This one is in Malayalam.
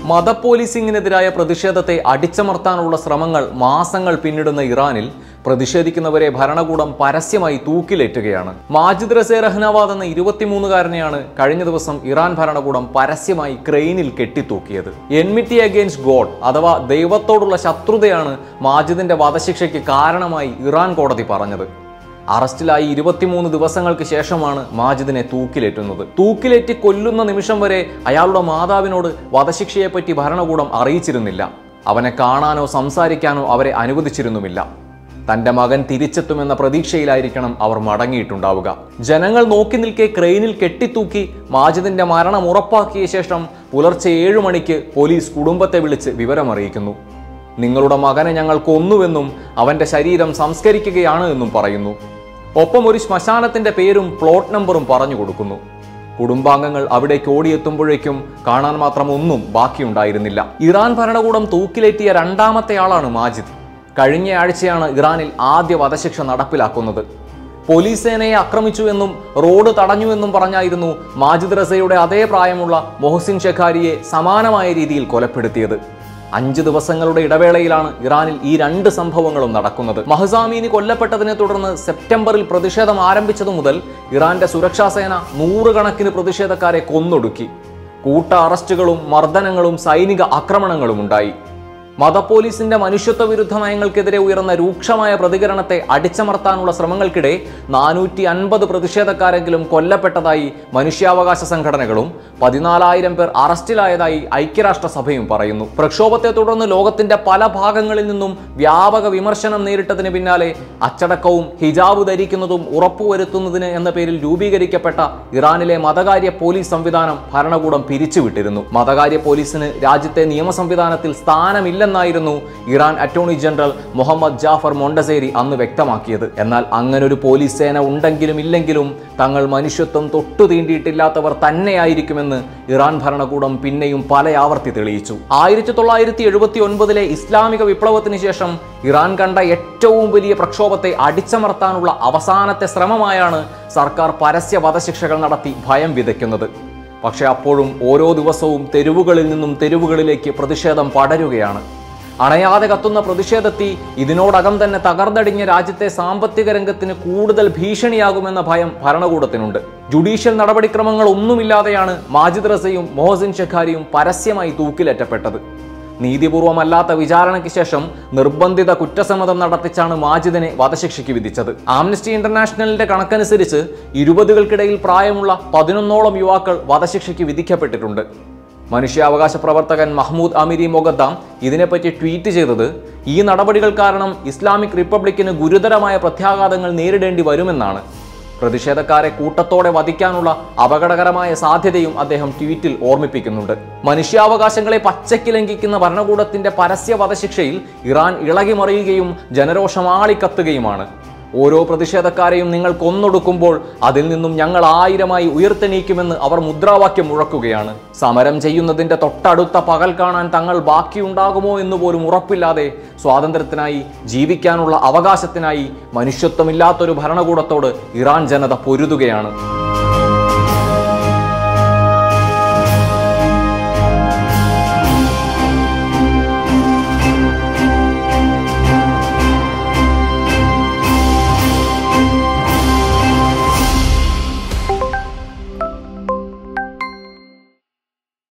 മത പോലീസിംഗിനെതിരായ പ്രതിഷേധത്തെ അടിച്ചമർത്താനുള്ള ശ്രമങ്ങൾ മാസങ്ങൾ പിന്നിടുന്ന ഇറാനിൽ പ്രതിഷേധിക്കുന്നവരെ ഭരണകൂടം പരസ്യമായി തൂക്കിലേറ്റുകയാണ് മാജിദ് റസേ റഹ്നവാദ് എന്ന ഇരുപത്തിമൂന്നുകാരനെയാണ് കഴിഞ്ഞ ദിവസം ഇറാൻ ഭരണകൂടം പരസ്യമായി ക്രെയിനിൽ കെട്ടിത്തൂക്കിയത് എൻമിറ്റി അഗെയിൻസ്റ്റ് ഗോഡ് അഥവാ ദൈവത്തോടുള്ള ശത്രുതയാണ് മാജിദിന്റെ വധശിക്ഷയ്ക്ക് കാരണമായി ഇറാൻ കോടതി പറഞ്ഞത് അറസ്റ്റിലായി ഇരുപത്തിമൂന്ന് ദിവസങ്ങൾക്ക് ശേഷമാണ് മാജിദിനെ തൂക്കിലേറ്റുന്നത് തൂക്കിലേറ്റി കൊല്ലുന്ന നിമിഷം വരെ അയാളുടെ മാതാവിനോട് വധശിക്ഷയെപ്പറ്റി ഭരണകൂടം അറിയിച്ചിരുന്നില്ല അവനെ കാണാനോ സംസാരിക്കാനോ അവരെ അനുവദിച്ചിരുന്നുമില്ല തന്റെ മകൻ തിരിച്ചെത്തുമെന്ന പ്രതീക്ഷയിലായിരിക്കണം അവർ മടങ്ങിയിട്ടുണ്ടാവുക ജനങ്ങൾ നോക്കി നിൽക്കെ ക്രെയിനിൽ കെട്ടിത്തൂക്കി മാജിദിന്റെ മരണം ഉറപ്പാക്കിയ ശേഷം പുലർച്ചെ ഏഴു മണിക്ക് പോലീസ് കുടുംബത്തെ വിളിച്ച് വിവരമറിയിക്കുന്നു നിങ്ങളുടെ മകനെ ഞങ്ങൾ കൊന്നുവെന്നും അവന്റെ ശരീരം സംസ്കരിക്കുകയാണ് എന്നും പറയുന്നു ഒപ്പം ഒരു ശ്മശാനത്തിന്റെ പേരും പ്ലോട്ട് നമ്പറും പറഞ്ഞു കൊടുക്കുന്നു കുടുംബാംഗങ്ങൾ അവിടേക്ക് ഓടിയെത്തുമ്പോഴേക്കും കാണാൻ മാത്രം ഒന്നും ബാക്കിയുണ്ടായിരുന്നില്ല ഇറാൻ ഭരണകൂടം തൂക്കിലേറ്റിയ രണ്ടാമത്തെ ആളാണ് മാജിദ് കഴിഞ്ഞ ആഴ്ചയാണ് ഇറാനിൽ ആദ്യ വധശിക്ഷ നടപ്പിലാക്കുന്നത് പോലീസ് സേനയെ ആക്രമിച്ചുവെന്നും റോഡ് തടഞ്ഞുവെന്നും പറഞ്ഞായിരുന്നു മാജിദ് റസയുടെ അതേ പ്രായമുള്ള മൊഹസിൻ ഷെഖാരിയെ സമാനമായ രീതിയിൽ കൊലപ്പെടുത്തിയത് അഞ്ച് ദിവസങ്ങളുടെ ഇടവേളയിലാണ് ഇറാനിൽ ഈ രണ്ട് സംഭവങ്ങളും നടക്കുന്നത് മഹസാമീനി കൊല്ലപ്പെട്ടതിനെ തുടർന്ന് സെപ്റ്റംബറിൽ പ്രതിഷേധം ആരംഭിച്ചതു മുതൽ ഇറാന്റെ സുരക്ഷാ സേന നൂറുകണക്കിന് പ്രതിഷേധക്കാരെ കൊന്നൊടുക്കി കൂട്ട അറസ്റ്റുകളും മർദ്ദനങ്ങളും സൈനിക ആക്രമണങ്ങളും ഉണ്ടായി മതപോലീസിന്റെ മനുഷ്യത്വ വിരുദ്ധ നയങ്ങൾക്കെതിരെ ഉയർന്ന രൂക്ഷമായ പ്രതികരണത്തെ അടിച്ചമർത്താനുള്ള ശ്രമങ്ങൾക്കിടെ നാനൂറ്റി അൻപത് പ്രതിഷേധക്കാരെങ്കിലും കൊല്ലപ്പെട്ടതായി മനുഷ്യാവകാശ സംഘടനകളും പതിനാലായിരം പേർ അറസ്റ്റിലായതായി ഐക്യരാഷ്ട്രസഭയും പറയുന്നു പ്രക്ഷോഭത്തെ തുടർന്ന് ലോകത്തിന്റെ പല ഭാഗങ്ങളിൽ നിന്നും വ്യാപക വിമർശനം നേരിട്ടതിന് പിന്നാലെ അച്ചടക്കവും ഹിജാബ് ധരിക്കുന്നതും ഉറപ്പുവരുത്തുന്നതിന് എന്ന പേരിൽ രൂപീകരിക്കപ്പെട്ട ഇറാനിലെ മതകാര്യ പോലീസ് സംവിധാനം ഭരണകൂടം പിരിച്ചുവിട്ടിരുന്നു മതകാര്യ പോലീസിന് രാജ്യത്തെ നിയമ സംവിധാനത്തിൽ സ്ഥാനമില്ലെന്നായിരുന്നു Iran attorney general Mohammad Jafar Montazeri അന്ന് വ്യക്തമാക്കിയത് എന്നാൽ അങ്ങനൊരു പോലീസ് സേന ഉണ്ടെങ്കിലും ഇല്ലെങ്കിലും തങ്ങൾ മനുഷ്യത്വം തൊട്ടു തീണ്ടിയിട്ടില്ലാത്തവർ തന്നെയായിരിക്കുമെന്ന് ഇറാൻ ഭരണകൂടം പിന്നെയും പല ആവർത്തി തെളിയിച്ചു ആയിരത്തി തൊള്ളായിരത്തി എഴുപത്തി ഒൻപതിലെ ഇസ്ലാമിക വിപ്ലവത്തിന് ശേഷം ഇറാൻ കണ്ട ഏറ്റവും വലിയ പ്രക്ഷോഭത്തെ അടിച്ചമർത്താനുള്ള അവസാനത്തെ ശ്രമമായാണ് സർക്കാർ പരസ്യ വധശിക്ഷകൾ നടത്തി ഭയം വിതയ്ക്കുന്നത് പക്ഷെ അപ്പോഴും ഓരോ ദിവസവും തെരുവുകളിൽ നിന്നും തെരുവുകളിലേക്ക് പ്രതിഷേധം പടരുകയാണ് അണയാതെ കത്തുന്ന പ്രതിഷേധത്തി ഇതിനോടകം തന്നെ തകർന്നടിഞ്ഞ രാജ്യത്തെ സാമ്പത്തിക രംഗത്തിന് കൂടുതൽ ഭീഷണിയാകുമെന്ന ഭയം ഭരണകൂടത്തിനുണ്ട് ജുഡീഷ്യൽ നടപടിക്രമങ്ങൾ ഒന്നുമില്ലാതെയാണ് മാജിദ് റസയും മൊഹസിൻ ഷെഖാരിയും പരസ്യമായി തൂക്കിലേറ്റപ്പെട്ടത് നീതിപൂർവമല്ലാത്ത വിചാരണയ്ക്ക് ശേഷം നിർബന്ധിത കുറ്റസമ്മതം നടത്തിച്ചാണ് മാജിദിനെ വധശിക്ഷയ്ക്ക് വിധിച്ചത് ആംനസ്റ്റി ഇന്റർനാഷണലിന്റെ കണക്കനുസരിച്ച് ഇരുപതുകൾക്കിടയിൽ പ്രായമുള്ള പതിനൊന്നോളം യുവാക്കൾ വധശിക്ഷയ്ക്ക് വിധിക്കപ്പെട്ടിട്ടുണ്ട് മനുഷ്യാവകാശ പ്രവർത്തകൻ മഹ്മൂദ് അമിരി മൊഗദ്ദാം ഇതിനെപ്പറ്റി ട്വീറ്റ് ചെയ്തത് ഈ നടപടികൾ കാരണം ഇസ്ലാമിക് റിപ്പബ്ലിക്കിന് ഗുരുതരമായ പ്രത്യാഘാതങ്ങൾ നേരിടേണ്ടി വരുമെന്നാണ് പ്രതിഷേധക്കാരെ കൂട്ടത്തോടെ വധിക്കാനുള്ള അപകടകരമായ സാധ്യതയും അദ്ദേഹം ട്വീറ്റിൽ ഓർമ്മിപ്പിക്കുന്നുണ്ട് മനുഷ്യാവകാശങ്ങളെ പച്ചയ്ക്ക് ലംഘിക്കുന്ന ഭരണകൂടത്തിന്റെ പരസ്യ വധശിക്ഷയിൽ ഇറാൻ ഇളകിമറിയുകയും ജനരോഷം ആളിക്കത്തുകയുമാണ് ഓരോ പ്രതിഷേധക്കാരെയും നിങ്ങൾ കൊന്നൊടുക്കുമ്പോൾ അതിൽ നിന്നും ഞങ്ങൾ ആയിരമായി ഉയർത്തെണീക്കുമെന്ന് അവർ മുദ്രാവാക്യം മുഴക്കുകയാണ് സമരം ചെയ്യുന്നതിന്റെ തൊട്ടടുത്ത പകൽ കാണാൻ തങ്ങൾ ബാക്കിയുണ്ടാകുമോ എന്ന് പോലും ഉറപ്പില്ലാതെ സ്വാതന്ത്ര്യത്തിനായി ജീവിക്കാനുള്ള അവകാശത്തിനായി മനുഷ്യത്വമില്ലാത്തൊരു ഭരണകൂടത്തോട് ഇറാൻ ജനത പൊരുതുകയാണ്